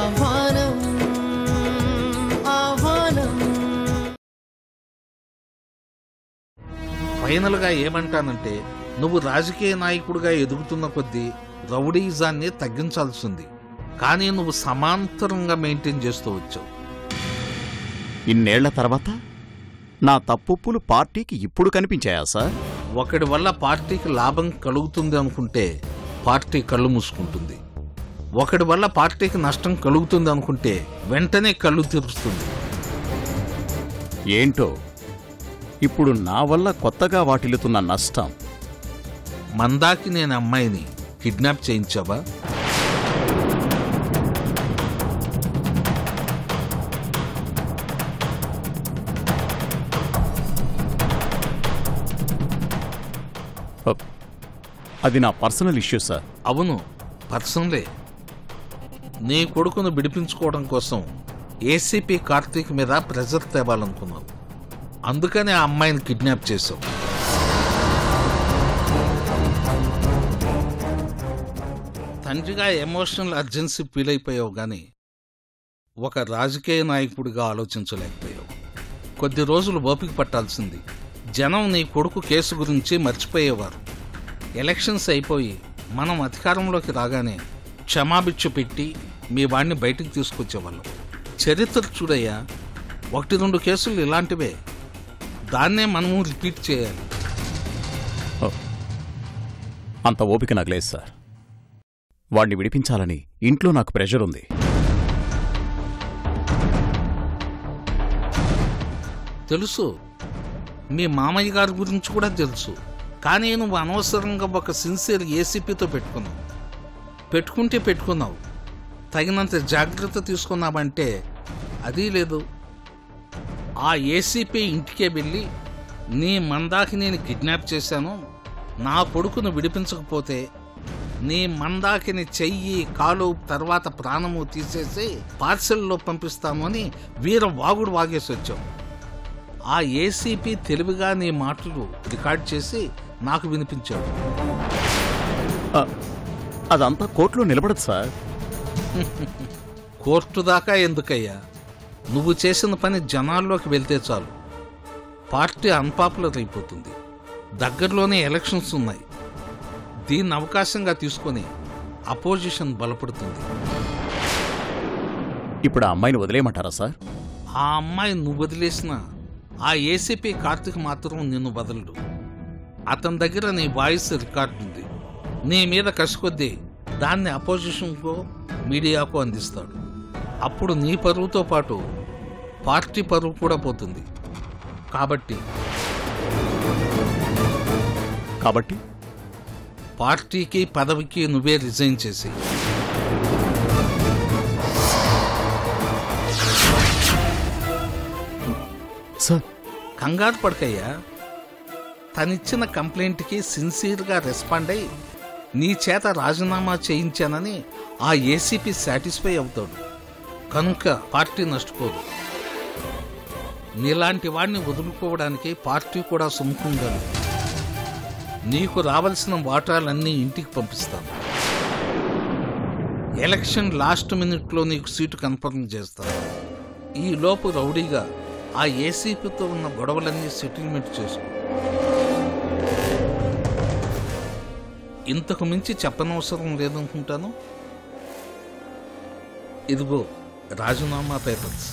ఆహ్వానం ఆహ్వానం ఫైనల్గా ఏమంటానంటే నువ్వు రాజకీయ నాయకుడిగా ఎదుగుతున్న కొద్దీ రౌడీజాన్ని తగ్గించాల్సింది కానీ నువ్వు సమాంతరంగా మెయింటైన్ చేస్తూ వచ్చావు ఇన్నేళ్ల తర్వాత నా తప్పులు పార్టీకి ఇప్పుడు కనిపించాయా సార్ ఒకడి వల్ల పార్టీకి లాభం కలుగుతుంది అనుకుంటే పార్టీ కళ్ళు మూసుకుంటుంది ఒకడి వల్ల పార్టీకి నష్టం కలుగుతుంది అనుకుంటే వెంటనే కళ్ళు తెరుస్తుంది ఏంటో ఇప్పుడు నా వల్ల కొత్తగా వాటిల్లుతున్న నష్టం మందాకి నేను అమ్మాయిని కిడ్నాప్ చేయించావా అప్. అది నా పర్సనల్ ఇష్యూ సార్ అవును పర్సనలే నీ కొడుకును విడిపించుకోవడం కోసం ఏసీపీ కార్తీక్ మీద ప్రెజర్ తేవాలనుకున్నావు అందుకనే ఆ అమ్మాయిని కిడ్నాప్ చేశావు తండ్రిగా ఎమోషనల్ అర్జెన్సీ ఫీల్ అయిపోయావు కానీ ఒక రాజకీయ నాయకుడిగా ఆలోచించలేకపోయావు కొద్ది రోజులు ఓపిక పట్టాల్సింది జనం నీ కొడుకు కేసు గురించి మర్చిపోయేవారు ఎలక్షన్స్ అయిపోయి మనం అధికారంలోకి రాగానే క్షమాభిక్ష పెట్టి మీ వాడిని బయటికి తీసుకొచ్చేవాళ్ళం చరిత్ర చూడయ్యా ఒకటి రెండు కేసులు ఇలాంటివే దాన్నే మనము రిపీట్ చేయాలి ఓ. అంత ఓపిక నాకు లేదు సార్ వాణ్ణి విడిపించాలని ఇంట్లో నాకు ప్రెషర్ ఉంది తెలుసు మీ మామయ్య గారి గురించి కూడా తెలుసు కానీ నువ్వు అనవసరంగా ఒక సిన్సియర్ ఏసీపీతో పెట్టుకున్నావు పెట్టుకుంటే పెట్టుకున్నావు తగినంత జాగ్రత్త తీసుకున్నావంటే అది లేదు ఆ ఏసీపీ ఇంటికే వెళ్ళి నీ మందాకి నేను కిడ్నాప్ చేశాను నా కొడుకును విడిపించకపోతే నీ మందాకిని చెయ్యి కాలు తర్వాత ప్రాణము తీసేసి పార్సెల్లో పంపిస్తాము అని వీర వాగుడు వాగేసి వచ్చావు ఆ ఏసీపీ తెలివిగా నీ మాటలు రికార్డ్ చేసి నాకు వినిపించాడు ఆ, అదంతా కోర్టులో నిలబడదు సార్ కోర్టు దాకా ఎందుకయ్యా నువ్వు చేసిన పని జనాల్లోకి వెళ్తే చాలు పార్టీ అన్పాపులర్ అయిపోతుంది దగ్గరలోనే ఎలక్షన్స్ ఉన్నాయి దీన్ని అవకాశంగా తీసుకొని అపోజిషన్ బలపడుతుంది ఇప్పుడు ఆ అమ్మాయిని వదిలేయమంటారా సార్ ఆ అమ్మాయి నువ్వు వదిలేసిన ఆ ఏసీపీ కార్తిక్ మాత్రం నిన్ను వదలడు అతని దగ్గర నీ వాయిస్ రికార్డు ఉంది నీ మీద కసికొద్దీ దాన్ని అపోజిషన్కో మీడియాకో అందిస్తాడు అప్పుడు నీ పరువుతో పాటు పార్టీ పరువు కూడా పోతుంది కాబట్టి కాబట్టి పార్టీకి పదవికి నువ్వే రిజైన్ చేసి సార్ కంగారు పడకయ్యా తనిచ్చిన కంప్లైంట్కి సిన్సియర్గా రెస్పాండ్ అయి నీ చేత రాజీనామా చేయించానని ఆ ఏసీపీ సాటిస్ఫై అవుతాడు కనుక పార్టీ నష్టపోదు నీలాంటి వాడిని వదులుకోవడానికి పార్టీ కూడా సుముఖంగా నీకు రావాల్సిన వాటాలన్నీ ఇంటికి పంపిస్తాను ఎలక్షన్ లాస్ట్ మినిట్లో నీకు సీటు కన్ఫర్మ్ చేస్తాను ఈ లోపు రౌడీగా ఆ ఏసీపీతో ఉన్న గొడవలన్నీ సెటిల్మెంట్ చేసుకో ఇంతకు మించి చెప్పనవసరం లేదనుకుంటాను ఇదిగో రాజీనామా పేపర్స్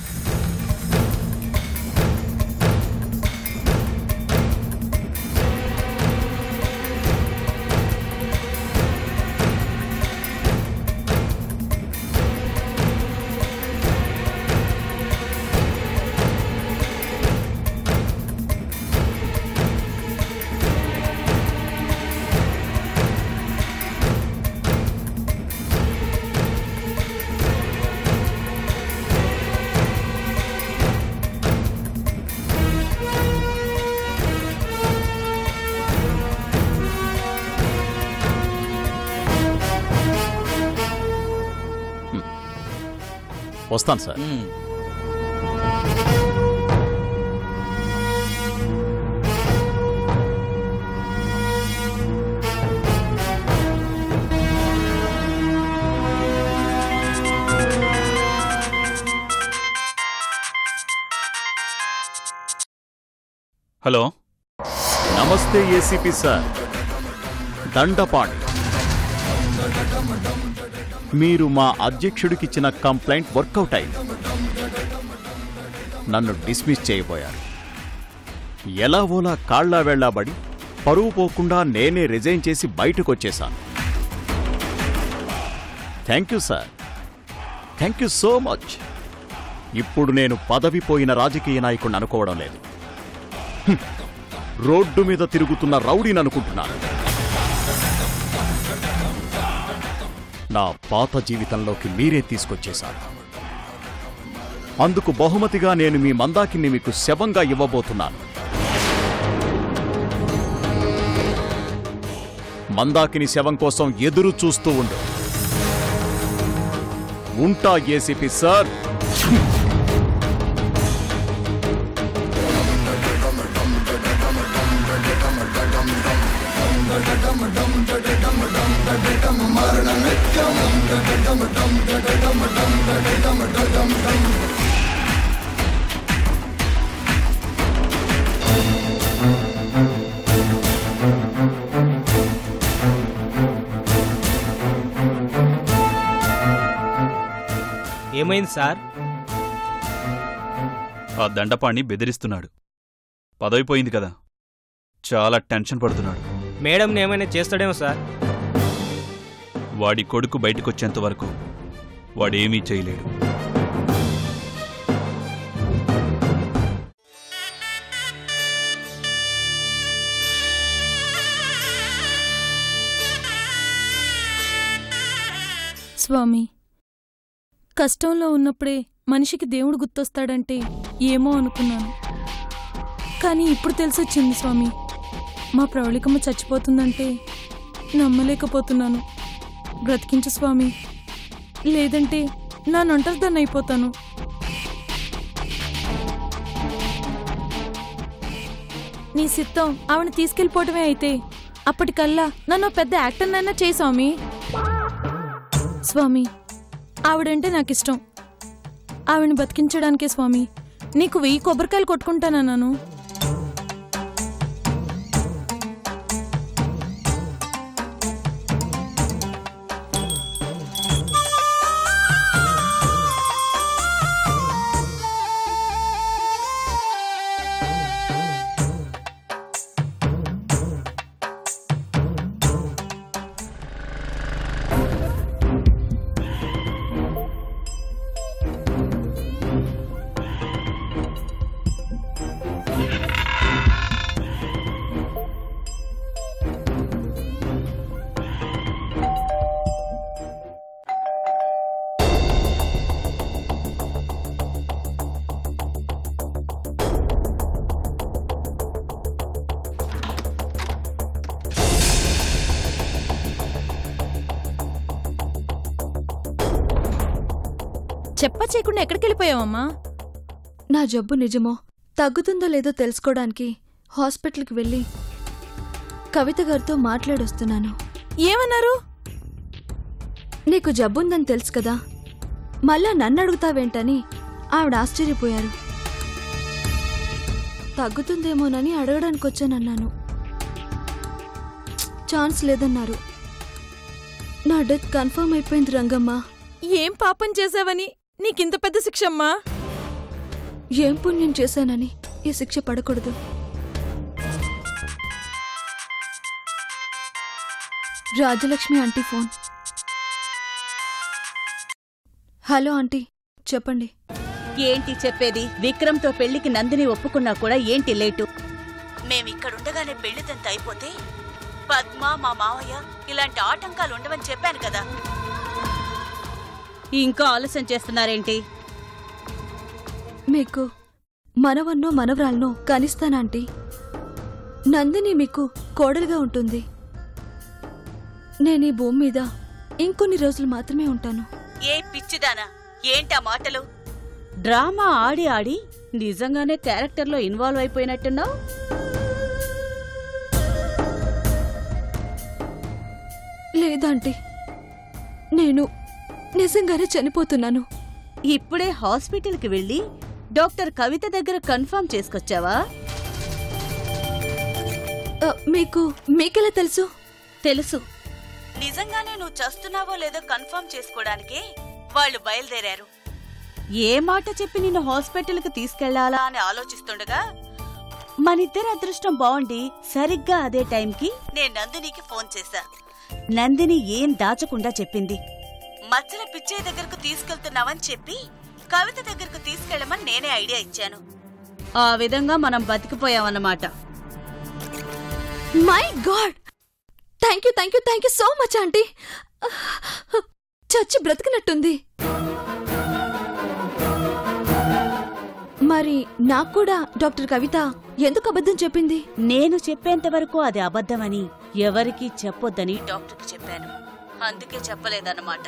వస్తాను సార్ ఉమ్. హలో నమస్తే ఏసీపీ సార్ దండపాణి మీరు మా అధ్యక్షుడికిచ్చిన కంప్లైంట్ వర్కౌట్ అయింది నన్ను డిస్మిస్ చేయబోయారు ఎలా ఓలా కాళ్లా వెళ్లాబడి పరువు పోకుండా నేనే రిజైన్ చేసి బయటకొచ్చేశాను thank you sir thank you so much ఇప్పుడు నేను పదవి పోయిన రాజకీయ నాయకుడిని అనుకోవడం లేదు రోడ్డు మీద తిరుగుతున్న రౌడీని అనుకుంటున్నాను నా పాత జీవితంలోకి మీరే తీసుకొచ్చేశారు అందుకు బహుమతిగా నేను మీ మందాకిని మీకు శవంగా ఇవ్వబోతున్నాను మందాకిని శవం కోసం ఎదురు చూస్తూ ఉండు ఉంటా ఏసీపీ సార్ ఏమైంది సార్ ఆ దండపాణ్ణి బెదిరిస్తున్నాడు పదవి పోయింది కదా చాలా టెన్షన్ పడుతున్నాడు మేడం ఏమైనా చేస్తాడేమో సార్ వాడి కొడుకు బయటకొచ్చేంత వరకు వాడేమీ చేయలేడు స్వామి కష్టంలో ఉన్నప్పుడే మనిషికి దేవుడు గుర్తొస్తాడంటే ఏమో అనుకున్నాను కానీ ఇప్పుడు తెలిసొచ్చింది స్వామి మా ప్రవళికమ్మ చచ్చిపోతుందంటే నమ్మలేకపోతున్నాను బ్రతికించు స్వామి లేదంటే నా నొంటరిదాన్ని అయిపోతాను నీ సిద్ధం ఆవిడ తీసుకెళ్ళిపోవటమే అయితే అప్పటికల్లా నన్ను పెద్ద యాక్టర్నైనా చేయి స్వామి స్వామి ఆవిడంటే నాకిష్టం ఆవిడని బతికించడానికే స్వామి నీకు వెయ్యి కొబ్బరికాయలు కొట్టుకుంటానన్నాను చెప్ప చేయకుండా ఎక్కడికి వెళ్ళిపోయావమ్మా నా జబ్బు నిజమో తగ్గుతుందో లేదో తెలుసుకోవడానికి హాస్పిటల్కి వెళ్ళి కవిత గారితో మాట్లాడొస్తున్నాను ఏమన్నారు నీకు జబ్బుందని తెలుసు కదా మళ్ళా నన్ను అడుగుతావేంటని ఆవిడ ఆశ్చర్యపోయారు తగ్గుతుందేమోనని అడగడానికి వచ్చానన్నాను ఛాన్స్ లేదన్నారు నా డెత్ కన్ఫర్మ్ అయిపోయింది రంగమ్మ ఏం పాపం చేసావని నీకింత పెద్ద శిక్షమ్మా ఏం పుణ్యం చేశానని ఈ శిక్ష పడకూడదు Rajalakshmi aunty phone hello aunty చెప్పండి ఏంటి చెప్పేది విక్రమ్తో పెళ్లికి నందిని ఒప్పుకున్నా కూడా ఏంటి లేటు మేమిక్కడుండగానే పెళ్లిదంత అయిపోతే పద్మ మా మావయ్య ఇలాంటి ఆటంకాలు ఉండవని చెప్పాను కదా ఇంకా ఆలస్యం చేస్తున్నారేంటి మీకు మనవన్నో మనవరాలనో కనిస్తానాంటీ నందిని మీకు కోడలుగా ఉంటుంది నేను ఈ భూమి మీద ఇంకొన్ని రోజులు మాత్రమే ఉంటాను ఏ పిచ్చిదానా ఏంటా మాటలు డ్రామా ఆడి ఆడి నిజంగానే క్యారెక్టర్లో ఇన్వాల్వ్ అయిపోయినట్టున్నావు లేదాంటీ నేను నిజంగానే చనిపోతున్నాను ఇప్పుడే హాస్పిటల్కి వెళ్ళి డాక్టర్ కవిత దగ్గర కన్ఫర్మ్ చేసుకొచ్చావా ఆ, మీకు మీకెలా తెలుసు తెలుసు నిజంగానే నువ్వు చస్తున్నావో లేదో కన్ఫర్మ్ చేసుకోవడానికి వాళ్ళు బయలుదేరారు ఏ మాట చెప్పి నిన్ను హాస్పిటల్కి తీసుకెళ్లాలా అని ఆలోచిస్తుండగా మనిద్దరి అదృష్టం బాగుండి సరిగ్గా అదే టైంకి నేను నందినికి ఫోన్ చేశా నందిని ఏం దాచకుండా చెప్పింది మచ్చల పిచ్చయ్య దగ్గరకు తీసుకెళ్తున్నావని చెప్పి కవిత దగ్గరకు తీసుకెళ్లమని నేనే ఐడియా ఇచ్చాను ఆ విధంగా మనం బతికిపోయామన్నమాట my God thank you thank you thank you so much aunty చచ్చి బ్రతికినట్టుంది మరి నాకు కూడా డాక్టర్ కవిత ఎందుకు అబద్ధం చెప్పింది నేను చెప్పేంత వరకు అది అబద్ధమని ఎవరికీ చెప్పొద్దని డాక్టర్కి చెప్పాను అందుకే చెప్పలేదన్నమాట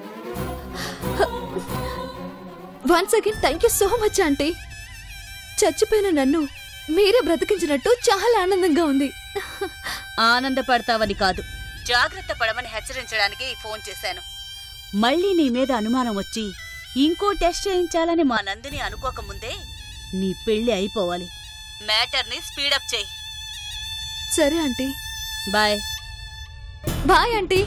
once again thank you so much aunty చచ్చిపోయిన నన్ను మీరే బ్రతికించినట్టు చాలా ఆనందంగా ఉంది ఆనందపడతావని కాదు జాగ్రత్త పడమని హెచ్చరించడానికి ఈ ఫోన్ చేశాను మళ్ళీ నీ మీద అనుమానం వచ్చి ఇంకో టెస్ట్ చేయించాలని మా నందిని అనుకోకముందే నీ పెళ్లి అయిపోవాలి మ్యాటర్ని స్పీడప్ చేయి సరే aunty bye bye aunty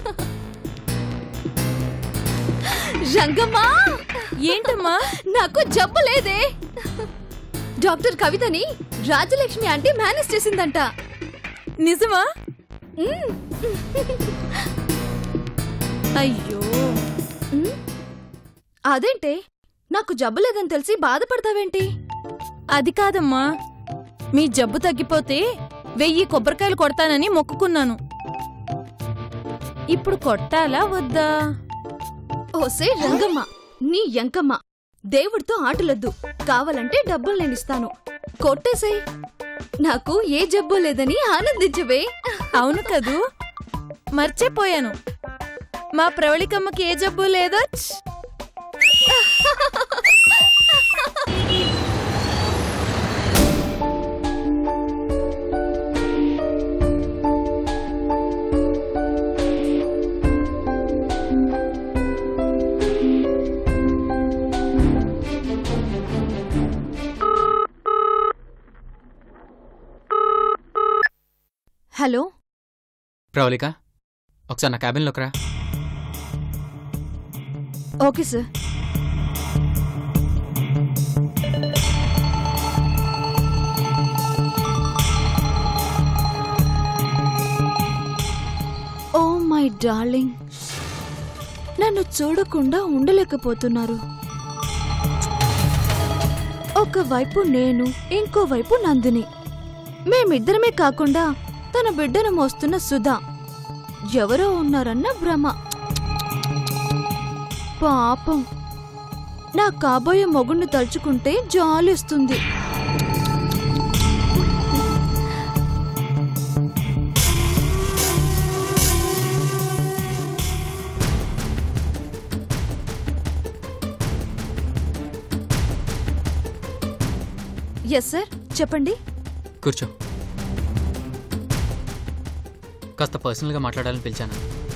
Rangamma ఏంటమ్మా నాకు జబ్బు లేదే డాక్టర్ కవితని రాజలక్ష్మి ఆంటీ మేనేజ్ చేసిందంట నిజమా మ్మ్. అయ్యో మ్మ్. అదేంటే నాకు జబ్బు లేదని తెలిసి బాధపడతావేంటి అది కాదమ్మా మీ జబ్బు తగ్గిపోతే వెయ్యి కొబ్బరికాయలు కొడతానని మొక్కుకున్నాను ఇప్పుడు కొట్టాలా వద్దా ఓసే రంగమ్మ నీ ఎంకమ్మ దేవుడితో ఆటలొద్దు కావాలంటే డబ్బులు నేనిస్తాను కొట్టేసేయ్ నాకు ఏ జబ్బు లేదని ఆనందించవే అవును కదూ మర్చిపోయాను మా ప్రవళికమ్మకి ఏ జబ్బు లేదో ఛ్! హలో ప్రవళిక ఒకసారి నా క్యాబిన్లోకి రా okay sir oh my darling నన్ను చూడకుండా ఉండలేకపోతున్నారు ఒకవైపు నేను ఇంకోవైపు నందిని మేమిద్దరమే కాకుండా తన బిడ్డను మోస్తున్న సుధా ఎవరో ఉన్నారన్న భ్రమ పాపం నా కాబోయే మొగుణ్ణి తలుచుకుంటే జాలిస్తుంది ఎస్ సార్ చెప్పండి కూర్చో కాస్త పర్సనల్గా మాట్లాడాలని పిలిచాను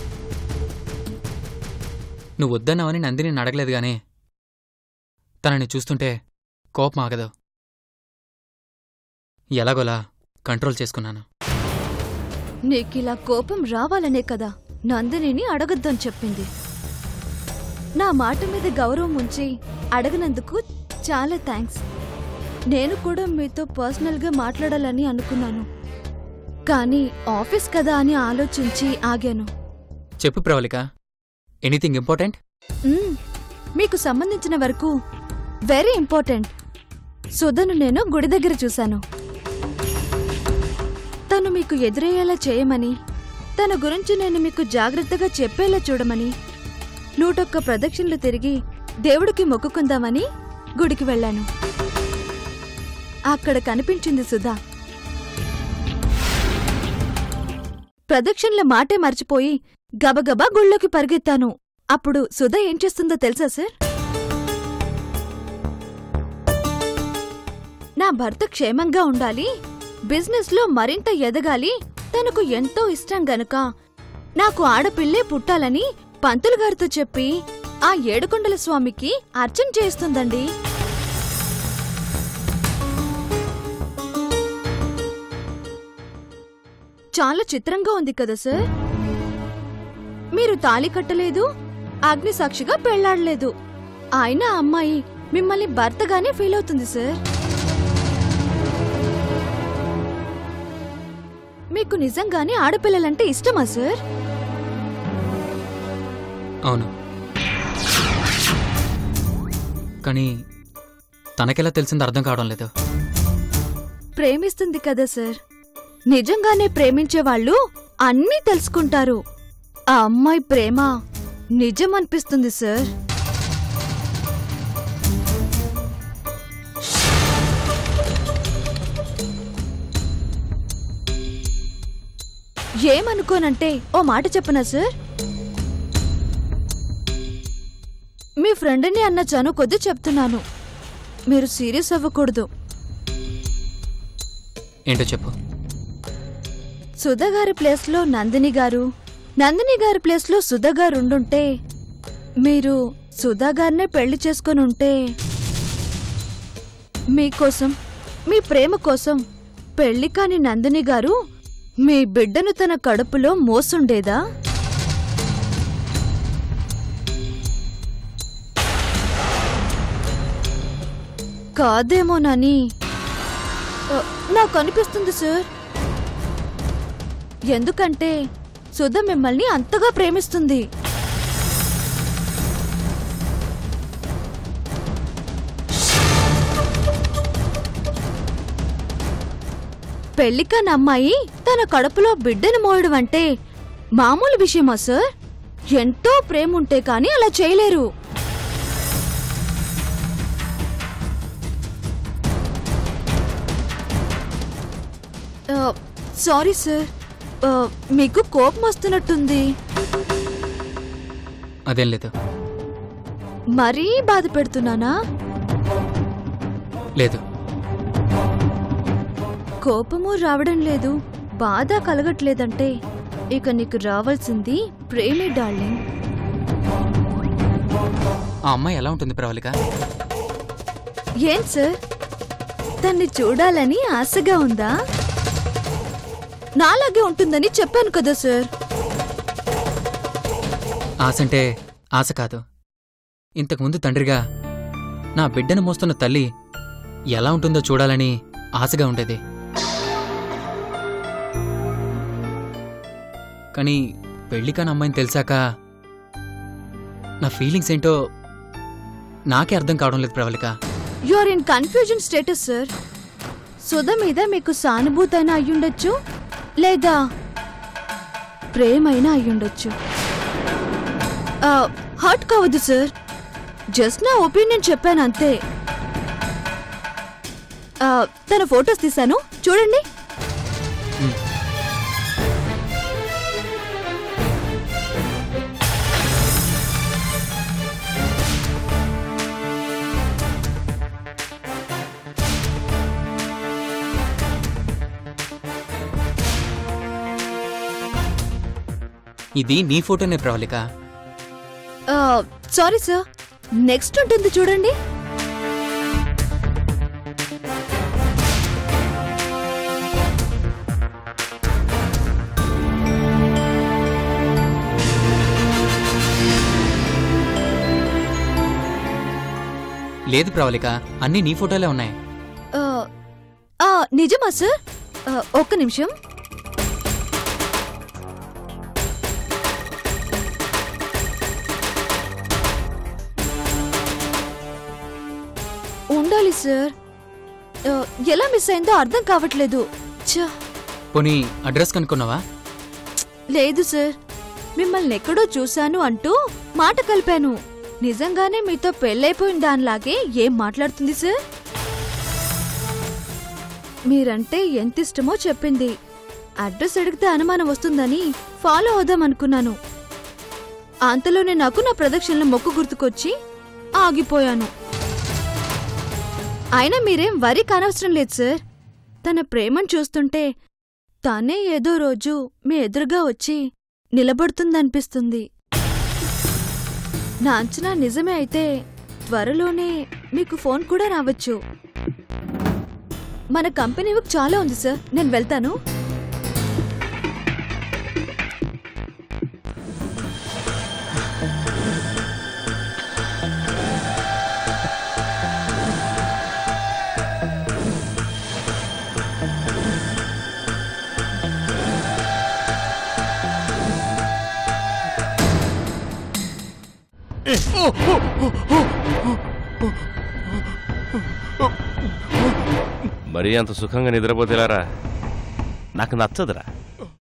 నువ్వు వద్దన్నావని నందిని నేను అడగలేదు గానీ తనని చూస్తుంటే కోపం ఆగదు ఎలాగోలా కంట్రోల్ చేసుకున్నాను నీకిలా కోపం రావాలనే కదా నందినిని అడగొద్దని చెప్పింది నా మాట మీద గౌరవం ఉంచి అడగనందుకు చాలా థ్యాంక్స్ నేను కూడా మీతో పర్సనల్గా మాట్లాడాలని అనుకున్నాను కానీ ఆఫీస్ కదా అని ఆలోచించి ఆగాను చెప్పు ప్రవళిక ఎనీథింగ్ ఇంపార్టెంట్ మ్మ్. మీకు సంబంధించిన వరకు వెరీ ఇంపార్టెంట్ సుధను నేను గుడి దగ్గర చూశాను తను మీకు ఎదురయ్యేలా చేయమని తన గురించి నేను మీకు జాగ్రత్తగా చెప్పేలా చూడమని నూటొక్క ప్రదక్షిణలు తిరిగి దేవుడికి మొక్కుకుందామని గుడికి వెళ్ళాను అక్కడ కనిపించింది సుధా ప్రదక్షిణల మాటే మర్చిపోయి గబగబా గుళ్ళోకి పరిగెత్తాను అప్పుడు సుధా ఏం చేస్తుందో తెలుసా సార్ నా భర్త క్షేమంగా ఉండాలి బిజినెస్ లో మరింత ఎదగాలి తనకు ఎంతో ఇష్టం గనుక నాకు ఆడపిల్లే పుట్టాలని పంతులు గారితో చెప్పి ఆ ఏడుకొండల స్వామికి అర్చన చేస్తుందండి చాలా చిత్రంగా ఉంది కదా సార్ మీరు తాళి కట్టలేదు అగ్ని సాక్షిగా పెళ్లాడలేదు అయినా ఆ అమ్మాయి మిమ్మల్ని భర్తగానే ఫీల్ అవుతుంది సార్ మీకు నిజంగానే ఆడపిల్లలంటే ఇష్టమా సార్ అవును కానీ తనకెలా తెలిసింది అర్థం కావడం లేదు ప్రేమిస్తుంది కదా సార్ నిజంగానే ప్రేమించే వాళ్ళు అన్నీ తెలుసుకుంటారు ఆ అమ్మాయి ప్రేమ నిజం అనిపిస్తుంది సార్ ఏమనుకోనంటే ఓ మాట చెప్పనా సార్ మీ ఫ్రెండ్ని అన్న చను కొద్ది చెప్తున్నాను మీరు సీరియస్ అవ్వకూడదు ఏంటో చెప్పు సుధా గారి ప్లేస్లో నందిని గారు నందిని గారి ప్లేస్లో సుధా గారు ఉండుంటే మీరు సుధా గారినే పెళ్లి చేసుకొని ఉంటే మీకోసం మీ ప్రేమ కోసం పెళ్లి కాని నందిని గారు మీ బిడ్డను తన కడుపులో మోసుండేదా కాదేమోనని ఆ, నాకు అనిపిస్తుంది సార్ ఎందుకంటే సుధ మిమ్మల్ని అంతగా ప్రేమిస్తుంది పెళ్లికాని అమ్మాయి తన కడుపులో బిడ్డను మోయడం అంటే మామూలు విషయమా సార్ ఎంతో ప్రేమ ఉంటే కాని అలా చేయలేరు ఆ, సారీ సార్ ఆ, మీకు కోపం వస్తున్నట్టుంది అదేం లేదు మరీ బాధ పెడుతున్నానా లేదు కోపము రావడం లేదు బాధ కలగట్లేదంటే ఇక నీకు రావాల్సింది ప్రేమే డార్లింగ్ ఆ అమ్మాయి ఎలా ఉంటుంది ప్రవళిక ఏం సార్ తన్ని చూడాలని ఆశగా ఉందా నాలాగే ఉంటుందని చెప్పాను కదా సార్ ఆశ అంటే ఆశ కాదు ఇంతకుముందు తండ్రిగా నా బిడ్డను మోస్తున్న తల్లి ఎలా ఉంటుందో చూడాలని ఆశగా ఉండేది కానీ పెళ్లి కాని అమ్మాయిని తెలిసాక నా ఫీలింగ్స్ ఏంటో నాకే అర్థం కావడం లేదు Pravalika you are in confusion status sir Sudha మీద మీకు సానుభూతైనా అయ్యుండొచ్చు లేదా ప్రేమైనా అయ్యుండొచ్చు హర్ట్ కావద్దు సార్ జస్ట్ నా ఒపీనియన్ చెప్పాను అంతే ఆ, తన ఫొటోస్ తీశాను చూడండి ఇది నీ ఫోటోనే ప్రవళిక సారీ సార్ నెక్స్ట్ ఉంటుంది చూడండి లేదు ప్రవళిక అన్నీ నీ ఫోటోలే ఉన్నాయి ఆ, ఆ, నిజమా సార్ ఆ, ఒక్క నిమిషం ఉండాలి సార్ ఆ, ఎలా మిస్ అయిందో అర్థం కావట్లేదు ఛ, పోనీ అడ్రస్ కనుక్కున్నావా లేదు సార్ మిమ్మల్ని ఎక్కడో చూశాను అంటూ మాట కలిపాను నిజంగానే మీతో పెళ్ళైపోయిన దానిలాగే ఏం మాట్లాడుతుంది సార్ మీరంటే ఎంత ఇష్టమో చెప్పింది అడ్రస్ అడిగితే అనుమానం వస్తుందని ఫాలో అవుదాం అనుకున్నాను అంతలోనే నాకు నా ప్రదక్షిణలో మొక్కు గుర్తుకొచ్చి ఆగిపోయాను అయినా మీరేం వరి కానవసరం లేదు సార్ తన ప్రేమను చూస్తుంటే తనే ఏదో రోజు మీ ఎదురుగా వచ్చి నిలబడుతుందనిపిస్తుంది నా అంచనా నిజమే అయితే త్వరలోనే మీకు ఫోన్ కూడా రావచ్చు మన కంపెనీ వర్క్ చాలా ఉంది సార్ నేను వెళ్తాను మరీ అంత సుఖంగా నిద్రపోతేలారా నాకు నచ్చదురా